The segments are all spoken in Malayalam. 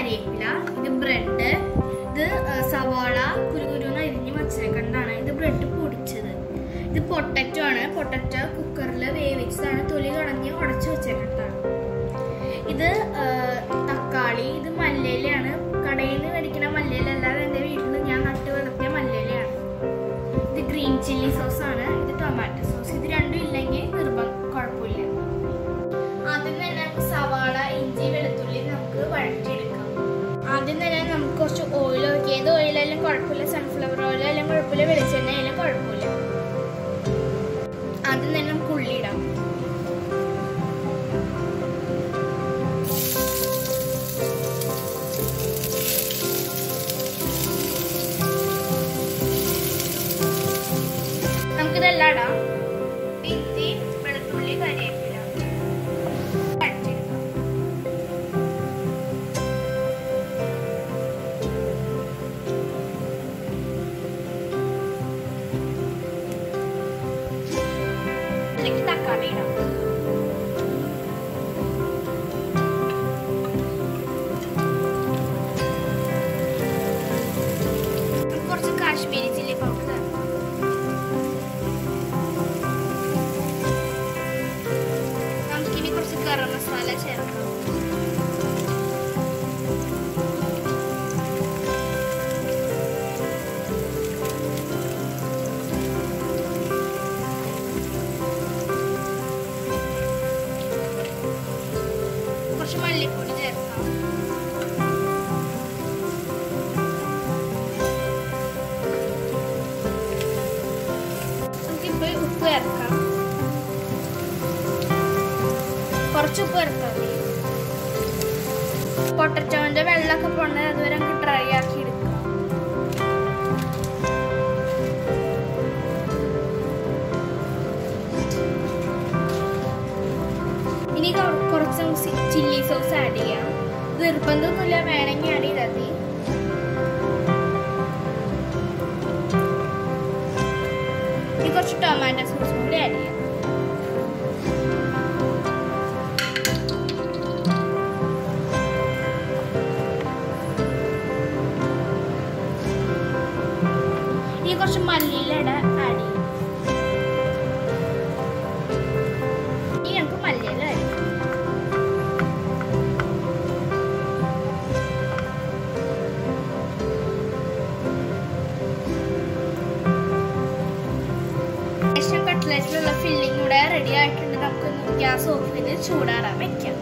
കരിവേപ്പില ഇത് ബ്രെഡ് ഇത് ആ, സവാള കുരുകുരുന്ന് അരിഞ്ഞ് വച്ചേക്കണ്ടാണ് ഇത് ബ്രെഡ് പൊടിച്ചത് ഇത് പൊട്ടറ്റോ ആണ് പൊട്ടറ്റോ കുക്കറിൽ വേവിച്ചതാണ് തൊലി കളഞ്ഞ് ഉടച്ചു വെച്ചേക്കണ്ടാണ് ഇത് ആ, തക്കാളി ഇത് മല്ലിയിലയാണ് കടയിൽ നിന്ന് മേടിക്കുന്ന മല്ലിയില അല്ലാതെ എൻ്റെ വീട്ടിൽ ഞാൻ നട്ട് വളർത്തിയ മല്ലിയിലയാണ് ഇത് ഗ്രീൻ ചില്ലി സോസ് ആണ് ഇത് ടൊമാറ്റോ സോസ് ഇത് രണ്ടും ഇല്ലെങ്കിൽ നിർബന്ധം കുഴപ്പമില്ല ആദ്യം തന്നെ നമുക്ക് സവാള ഇഞ്ചി വെളുത്തുള്ളി നമുക്ക് വഴറ്റിയെടുക്കാം ആദ്യം തന്നെ നമുക്ക് കുറച്ച് ഓയിൽ ഒഴിക്കുക ഏത് ഓയിലായാലും കുഴപ്പമില്ല സൺഫ്ലവർ ഓയിലായാലും കുഴപ്പമില്ല വെളിച്ചെണ്ണ ആയാലും കുഴപ്പമില്ല ആദ്യം തന്നെ നമുക്ക് ഉള്ളി ഇടാം നമുക്കിതെല്ലാം ഇടാം ഇഞ്ചി വെളുത്തുള്ളി കരിവേപ്പില വഴറ്റിയെടുക്കാം അതിലേക്ക് തക്കാളി ഇടാം നമുക്ക് കുറച്ച് കാശ്മീരി ചില്ലി പൗഡർ ചേർക്കാം നമുക്കിനി കുറച്ച് ഗരം മസാല ചേർക്കാം കുറച്ച് മല്ലിപ്പൊടി ചേർക്കാം നമുക്കിപ്പോൾ ഉപ്പ് ചേർക്കാം കുറച്ച് ഉപ്പ് ചേർത്താൽ മതി പൊട്ടറ്റോന്റെ വെള്ളമൊക്കെ പോണത് അതുവരെ നമുക്ക് ഡ്രൈ ആക്കി എടുക്കാം ഇനി കൊ- കുറച്ച് ചില്ലി സോസ് ആഡ് ചെയ്യാം നിർബന്ധമൊന്നുമില്ല വേണമെങ്കിൽ ആഡ് ചെയ്താൽ മതി ഇനി കുറച്ച് ടൊമാറ്റോ സോസും കൂടി ആഡ് ചെയ്യാം ഇനി കുറച്ച് മല്ലിയില ആഡ് ചെയ്യും ഇനി നമുക്ക് മല്ലിയില ആഡ് ചെയ്യാം ശേഷം കട്ട്ലറ്റിലുള്ള ഫില്ലിംഗ് കൂടെ റെഡി ആയിട്ടുണ്ട് നമുക്ക് ഗ്യാസ് ഓഫ് ചെയ്ത് ചൂടാറാൻ വെക്കാം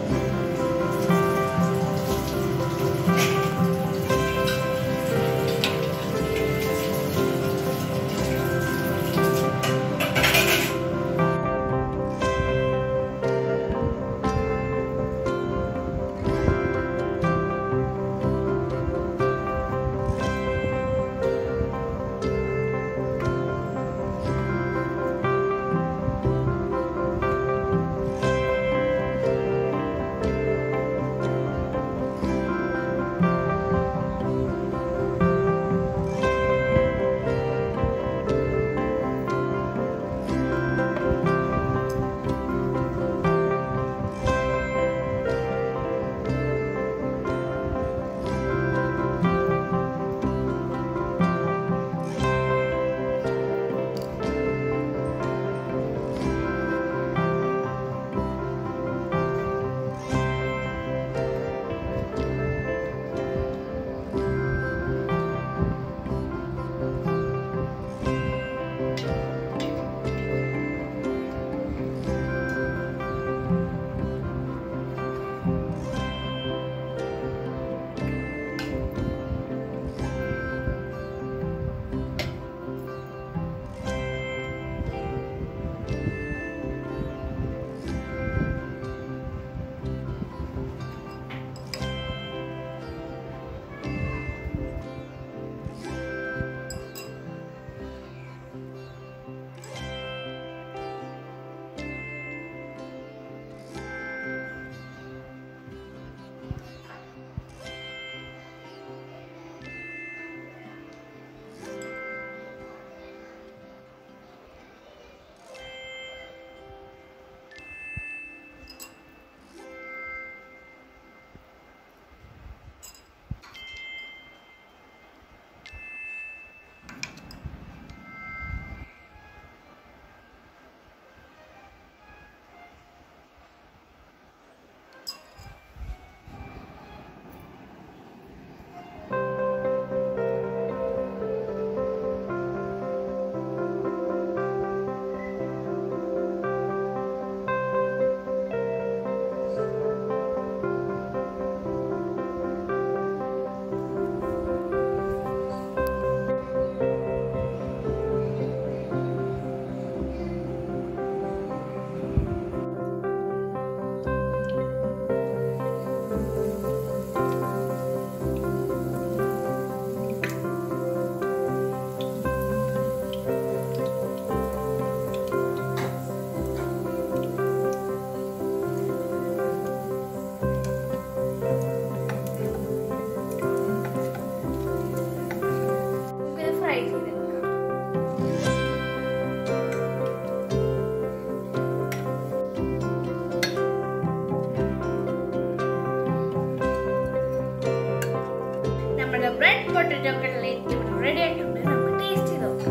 പൊട്ടറ്റോ കട്ട്ലേറ്റ് ഇവിടെ റെഡി ആയിട്ടുണ്ട് നമുക്ക് ടേസ്റ്റ് ചെയ്ത് നോക്കാം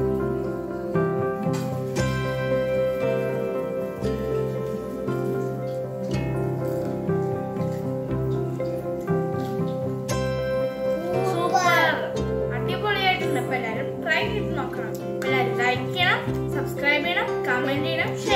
സൂപ്പർ അടിപൊളിയായിട്ടുണ്ട് അപ്പൊ എല്ലാവരും ട്രൈ ചെയ്ത് നോക്കണം അപ്പൊ എല്ലാവരും ലൈക്ക് ചെയ്യണം സബ്സ്ക്രൈബ് ചെയ്യണം കമന്റ് ചെയ്യണം ഷെയർ